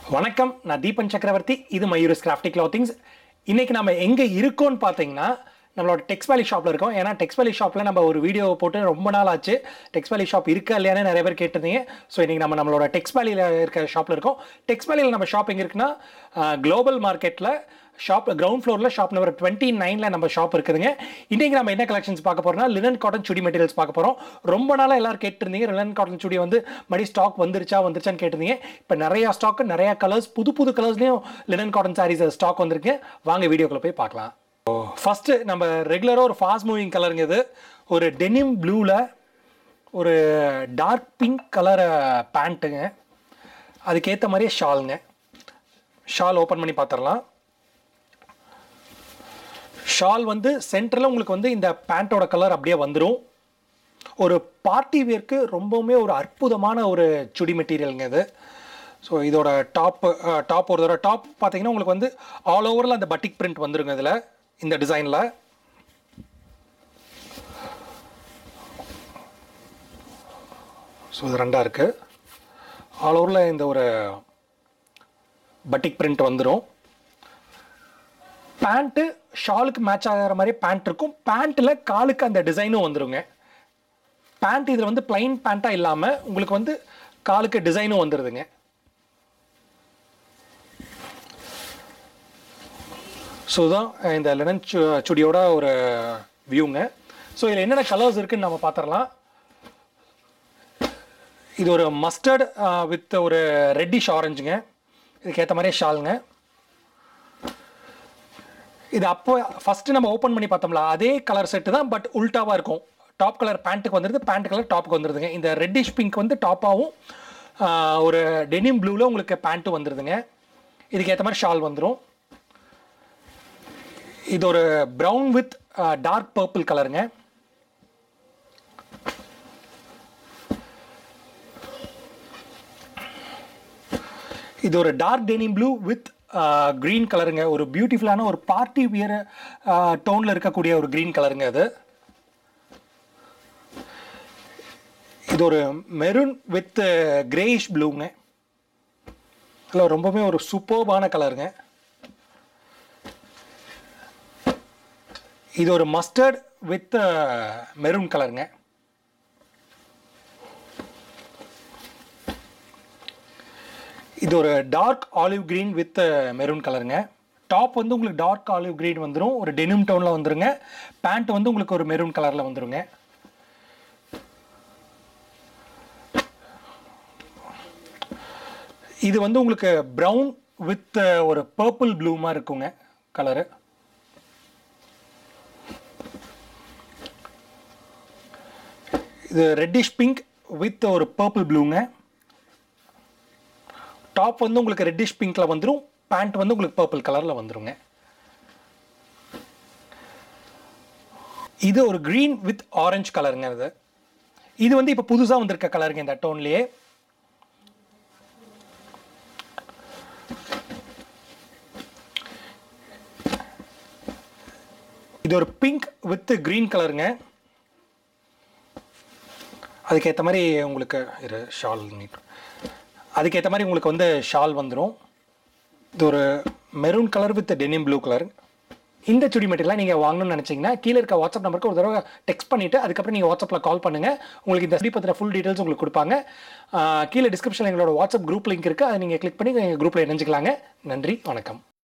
வணக்கம் நான் தீபன் சக்கரவர்த்தி இது மயூரஸ் கிராஃப்டி கிளாத்திங்ஸ் இன்னைக்கு நம்ம எங்கே இருக்கோம்னு பார்த்தீங்கன்னா நம்மளோட டெக்ஸ் வேலி ஷாப்பில் இருக்கோம் ஏன்னா டெக்ஸ் வேலி ஷாப்பில் நம்ம ஒரு வீடியோ போட்டு ரொம்ப நாள் ஆச்சு டெக்ஸ் வேலி ஷாப் இருக்கா இல்லையானு நிறைய பேர் கேட்டிருந்தீங்க ஸோ இன்றைக்கி நம்ம நம்மளோட டெக்ஸ் வேலியில் இருக்க ஷாப்பில் இருக்கோம் டெக்ஸ் வேலியில் நம்ம ஷாப் எங்கே இருக்குன்னா குளோபல் மார்க்கெட்டில் ஷாப் கிரவுண்ட் ஃப்ளோரில் ஷாப் நம்பர் டுவெண்ட்டி நைனில் நம்ம ஷாப் இருக்குதுங்க இன்றைக்கி நம்ம என்ன கலெக்ஷன்ஸ் பார்க்க போகிறோம்னா லினன் காட்டன் சுடி மெட்டீரியல்ஸ் பார்க்க போகிறோம் ரொம்ப நாளாக எல்லாரும் கேட்டிருந்தீங்க லினன் காட்டன் சுடி வந்து மறுபடியும் ஸ்டாக் வந்துருச்சா வந்துருச்சான்னு கேட்டிருந்தீங்க இப்போ நிறையா ஸ்டாக் நிறையா கலர்ஸ் புது புது கலர்ஸ்லையும் லினன் காட்டன் சாரீஸ் ஸ்டாக் வந்திருக்கு வாங்க வீடியோக்குள்ளே போய் பார்க்கலாம் ஃபஸ்ட்டு நம்ம ரெகுலராக ஒரு ஃபாஸ்ட் மூவிங் கலருங்க இது ஒரு டெனிம் ப்ளூவில் ஒரு டார்க் பிங்க் கலர் பேண்ட்டுங்க அதுக்கேற்ற மாதிரியே ஷாலுங்க ஷால் ஓப்பன் பண்ணி பார்த்துடலாம் ஷால் வந்து சென்டரில் உங்களுக்கு வந்து இந்த பேண்ட்டோட கலர் அப்படியே வந்துடும் ஒரு பார்ட்டி வேர்க்கு ரொம்பவுமே ஒரு அற்புதமான ஒரு சுடி மெட்டீரியலுங்க இது ஸோ இதோட டாப் டாப் ஒரு தடவை டாப் பார்த்தீங்கன்னா உங்களுக்கு வந்து ஆல் ஓவரில் அந்த பட்டிக் பிரிண்ட் வந்துருங்க இதில் இந்த டிசைனில் ஸோ இது ரெண்டாக இருக்குது ஆல் ஓவரில் இந்த ஒரு பட்டிக் பிரிண்ட் வந்துடும் பேண்ட்டு ஷாலுக்கு மேட்ச் ஆகிற மாதிரி பேண்ட் இருக்கும் பேண்ட்டில் காலுக்கு அந்த டிசைனும் வந்துருங்க பேண்ட் இதில் வந்து பிளைன் பேண்ட்டாக இல்லாமல் உங்களுக்கு வந்து காலுக்கு டிசைனும் வந்துடுதுங்க ஸோ தான் இந்த லெனன் சு சுடியோட ஒரு வியூங்க ஸோ இதில் என்னென்ன கலர்ஸ் இருக்குன்னு நம்ம பார்த்துடலாம் இது ஒரு மஸ்டர்ட் வித் ஒரு ரெட்டிஷ் ஆரஞ்சுங்க இதுக்கேற்ற மாதிரியே ஷாலுங்க இது அப்போ ஃபஸ்ட்டு நம்ம ஓப்பன் பண்ணி பார்த்தோம்ல அதே கலர் செட்டு தான் பட் உல்ட்டாவாக இருக்கும் டாப் கலர் பேண்ட்டுக்கு வந்துடுது பேண்ட் கலர் டாப்புக்கு வந்துடுதுங்க இந்த ரெட்டிஷ் பிங்க் வந்து டாப்பாகவும் ஒரு டெனிம் ப்ளூவில் உங்களுக்கு பேண்ட்டும் வந்துடுதுங்க இதுக்கு ஏற்ற மாதிரி ஷால் வந்துடும் இது ஒரு ப்ரௌன் வித் டார்க் பர்பிள் கலருங்க இது ஒரு dark denim blue with green கலருங்க ஒரு பியூட்டிஃபுல்லான ஒரு பார்ட்டி வியர் டோனில் இருக்கக்கூடிய ஒரு க்ரீன் கலருங்க அது இது ஒரு மெரூன் வித் கிரேயிஷ் ப்ளூங்க இல்லை ரொம்பவுமே ஒரு சூப்பர்பான கலருங்க இது ஒரு மஸ்டர்ட் வித் மெரூன் கலருங்க இது ஒரு dark olive green with maroon கலருங்க டாப் வந்து உங்களுக்கு டார்க் ஆலிவ் க்ரீன் வந்துடும் ஒரு டெனிம் டோனில் வந்துருங்க பேண்ட் வந்து உங்களுக்கு ஒரு மெரூன் கலரில் வந்துருங்க இது வந்து உங்களுக்கு ப்ரௌன் வித் ஒரு பர்பிள் ப்ளூமாக இருக்குங்க கலரு இது ரெட்டிஷ் பிங்க் வித் ஒரு பர்பிள் ப்ளூங்க டாப் வந்து உங்களுக்கு ரெட்டிஷ் பிங்க்கில் வந்துடும் பேண்ட் வந்து உங்களுக்கு பர்பிள் கலரில் வந்துருங்க இது ஒரு க்ரீன் வித் ஆரஞ்சு கலருங்க இது இது வந்து இப்போ புதுசாக வந்திருக்க கலருங்க இந்த டோன்லேயே இது ஒரு பிங்க் வித் க்ரீன் கலருங்க அதுக்கேற்ற மாதிரி உங்களுக்கு இரு ஷால் நீட் அதுக்கேற்ற மாதிரி உங்களுக்கு வந்து ஷால் வந்துடும் இது ஒரு maroon colour with denim blue colour இந்த சுடி மெட்டீரியலாக நீங்கள் வாங்கணும்னு நினச்சிங்கன்னா கீழே இருக்க வாட்ஸ்அப் நம்பருக்கு ஒரு தடவை டெக்ஸ்ட் பண்ணிவிட்டு அதுக்கப்புறம் நீங்கள் வாட்ஸ்அப்பில் கால் பண்ணுங்கள் உங்களுக்கு இந்த சுடி பற்றின ஃபுல் டீட்டெயில்ஸ் உங்களுக்கு கொடுப்பாங்க கீழே டிஸ்கிரிப்ஷனில் எங்களோட வாட்ஸ்அப் குரூப் லிங்க் இருக்குது அதை நீங்கள் கிளிக் பண்ணி எங்கள் குரூப்பில் இணைஞ்சிக்கலாங்க நன்றி வணக்கம்